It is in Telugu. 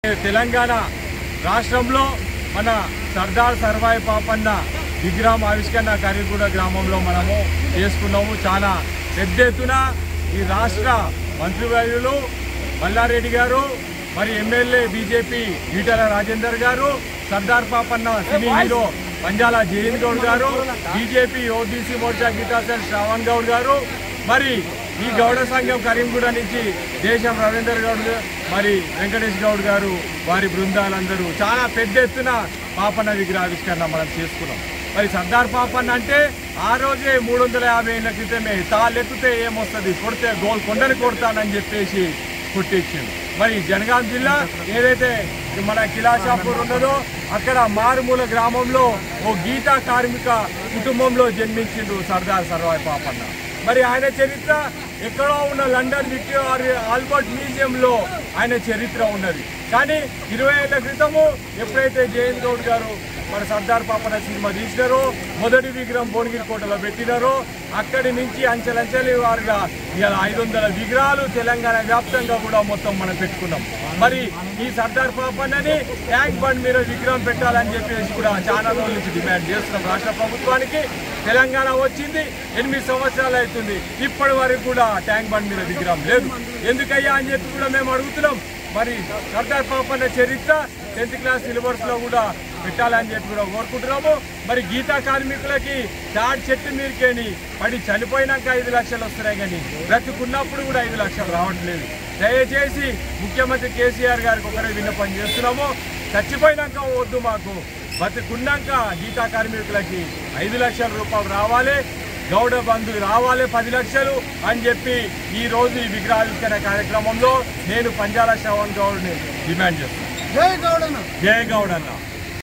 తెలంగాణ రాష్ట్రంలో మన సర్దార్ సర్వాయి పాపన్న విగ్రహం ఆవిష్కరణ కరీగూడ గ్రామంలో మనము చేసుకున్నాము చాలా పెద్ద ఎత్తున ఈ రాష్ట్ర మంత్రివర్యులు మల్లారెడ్డి గారు మరి MLA BJP Eatala Rajender garu Sardar Papanna cine hero Panjala Jayan Goud garu BJP OBC Morcha గీతాసన్ శ్రావణ్ గౌడ్ గారు మరి ఈ గౌడ సంఘం కరీంగూడ నుంచి దేశం రవీందర్ గౌడ్ గా- మరి వెంకటేష్ గౌడ్ గారు వారి బృందాలందరూ చాలా పెద్ద ఎత్తున పాపన్న విగ్రహావిష్కరణ మనం చేసుకున్నాం మరి సర్దార్ పాపన్న అంటే ఆ రోజే మూడు వందల యాభై ఏళ్ళ క్రితమే తాళ్ళెత్తితే ఏమొస్తుంది కొడితే గోల్ కొండని కొడతానని చెప్పేసి కొట్టించింది మరి జనగాం జిల్లా ఏదైతే మన కిలాషాపూర్ ఉన్నదో అక్కడ మారుమూల గ్రామంలో ఓ గీతా కార్మిక కుటుంబంలో జన్మించిండు సర్దార్ సర్వాయి పాపన్న మరి ఆయన చరిత్ర ఎక్కడో ఉన్న లండన్ విక్టోరియా ఆల్బర్ట్ మ్యూజియంలో ఆయన చరిత్ర ఉన్నది కానీ ఇరవై ఏళ్ల క్రితము ఎప్పుడైతే జయంత్ గౌడ్ గారు మన సర్దార్ పాపన సినిమా తీసినారో మొదటి విగ్రహం భువనగిరి కోటలో పెట్టినారో అక్కడి నుంచి అంచెలంచెలి వారుగా ఇవాళ ఐదు వందల విగ్రహాలు తెలంగాణ వ్యాప్తంగా కూడా మొత్తం మనం పెట్టుకున్నాం మరి ఈ సర్దార్ పాపన్నని ట్యాంక్ బండ్ మీద విగ్రహం పెట్టాలని చెప్పేసి కూడా చాలా రోజుల నుంచి డిమాండ్ చేస్తున్నాం రాష్ట్ర ప్రభుత్వానికి తెలంగాణ వచ్చింది ఎనిమిది సంవత్సరాలు అవుతుంది ఇప్పటి వరకు కూడా ట్యాంక్ బండ్ మీద విగ్రహం లేదు ఎందుకయ్యా అని చెప్పి కూడా మేము అడుగుతున్నాం మరి సర్దార్ పాపన్న చరిత్ర టెన్త్ క్లాస్ సిలబస్ లో కూడా పెట్టాలని చెప్పి కూడా కోరుకుంటున్నాము మరి గీతా కార్మికులకి తాడి చెట్టు మీదకేని పడి చనిపోయినాక ఐదు లక్షలు వస్తున్నాయి కానీ బ్రతుకున్నప్పుడు కూడా ఐదు లక్షలు రావట్లేదు దయచేసి ముఖ్యమంత్రి కేసీఆర్ గారికి ఒకరే విన్నపం చేస్తున్నాము చచ్చిపోయినాక వద్దు మాకు బతుకున్నాక గీతా కార్మికులకి ఐదు లక్షల రూపాయలు రావాలి గౌడ బంధు రావాలి పది లక్షలు అని చెప్పి ఈ రోజు ఈ విగ్రహావిష్కరణ కార్యక్రమంలో నేను పంజాల శ్రవణ్ గౌడ్ని డిమాండ్ చేస్తాను జై గౌడన్న జయ గౌడ్ అన్న